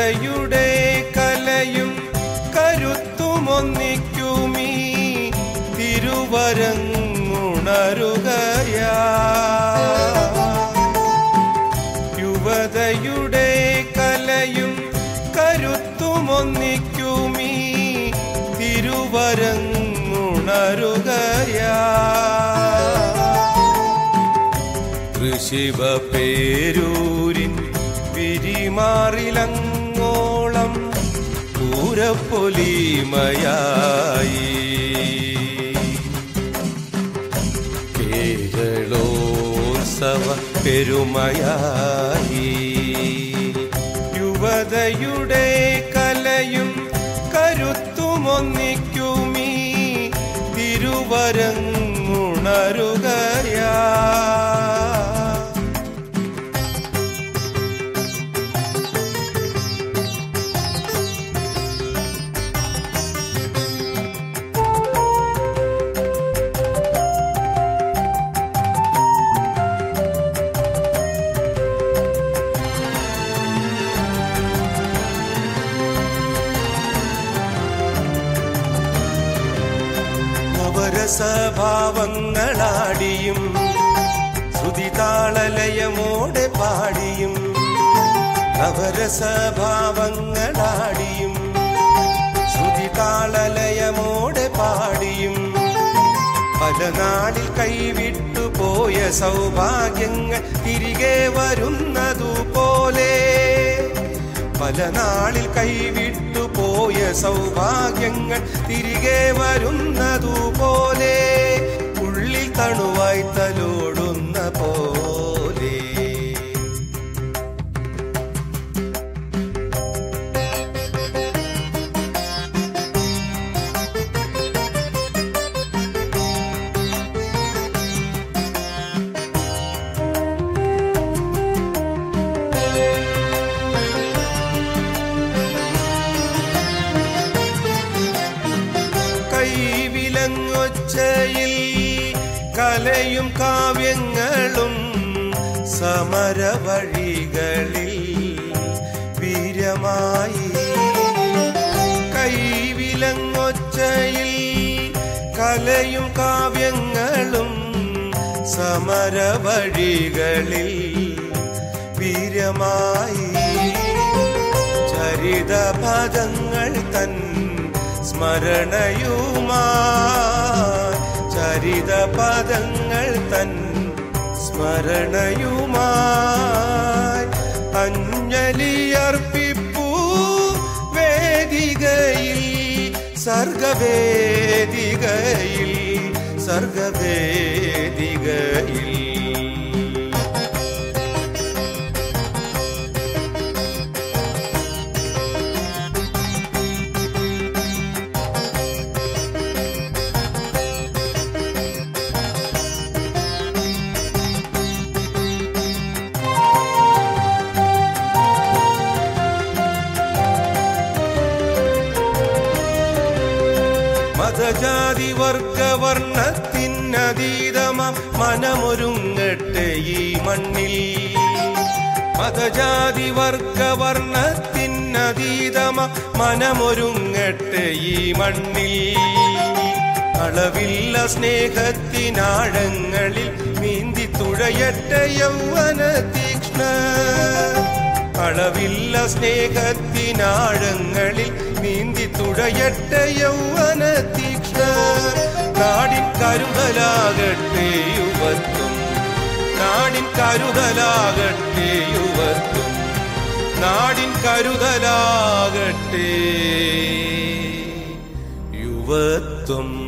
യുവതയുടെ കലയും കരുത്തുമൊന്നിക്കുമീ തിരുവരങ്ങുണരുകയാ യുവതയുടെ കലയും കരുത്തുമൊന്നിക്കുമീ തിരുവരങ്ങുണരുകയാ ഋഷിവ പേരൂരിൻ വിരിമാറിലങ്ങോളം പൂരപ്പൊലിമയായി കേരളോത്സവ പെരുമയായി യുവതയുടെ കലയും കരുത്തുമൊന്നിക്കുമീ തിരുവരങ്ങുണരുകയാ നവരസഭാവങ്ങളാടിയും ശ്രുതിതാളലയമോടെ പാടിയും നവരസഭാവങ്ങളാടിയും ശ്രുതിതാളലയമോടെ പാടിയും പല നാളിൽ കൈവിട്ടു പോയ സൗഭാഗ്യങ്ങൾ തിരികെ വരുന്നതുപോലെ പല നാളിൽ കൈവിട്ടു പോയ സൗഭാഗ്യങ്ങൾ തിരികെ വരുന്നതുപോലെ ഉള്ളിൽ തണുവായി തലോടുന്ന പോലെ കൈവിലങ്ങൊച്ചയിൽ കലയും കാവ്യങ്ങളും സമരവഴികളിൽ വീരമായി കൈവിലങ്ങൊച്ചയിൽ കലയും കാവ്യങ്ങളും സമരവഴികളിൽ വീരമായി ചരിതപദങ്ങൾ തൻ സ്മരണയുമാ ചരിതപദങ്ങൾ തൻ സ്മരണയുമായി അഞ്ജലിയർപ്പിപ്പൂ വേദികയിൽ സർഗവേദികയിൽ സർഗവേദികയിൽ മതജാതി വർഗവർണ്ണത്തിനതീതമ മനമൊരുങ്ങട്ടെ ഈ മണ്ണിൽ മതജാതി വർഗവർണ്ണത്തിനതീതമ മനമൊരുങ്ങട്ടെ ഈ മണ്ണിൽ അളവില്ല സ്നേഹത്തിനാഴങ്ങളിൽ നീന്തി തുഴയട്ടെ യൗവന തീക്ഷ്ണ അളവില്ല സ്നേഹത്തിനാഴങ്ങളിൽ നീന്തി തുഴയട്ടെ യൗവന തീക്ഷ്ണ നാടിൻ കരുതലാകട്ടെ യുവത്വം നാടിൻ കരുതലാകട്ടെ യുവത്വം നാടിൻ കരുതലാകട്ടെ യുവത്വം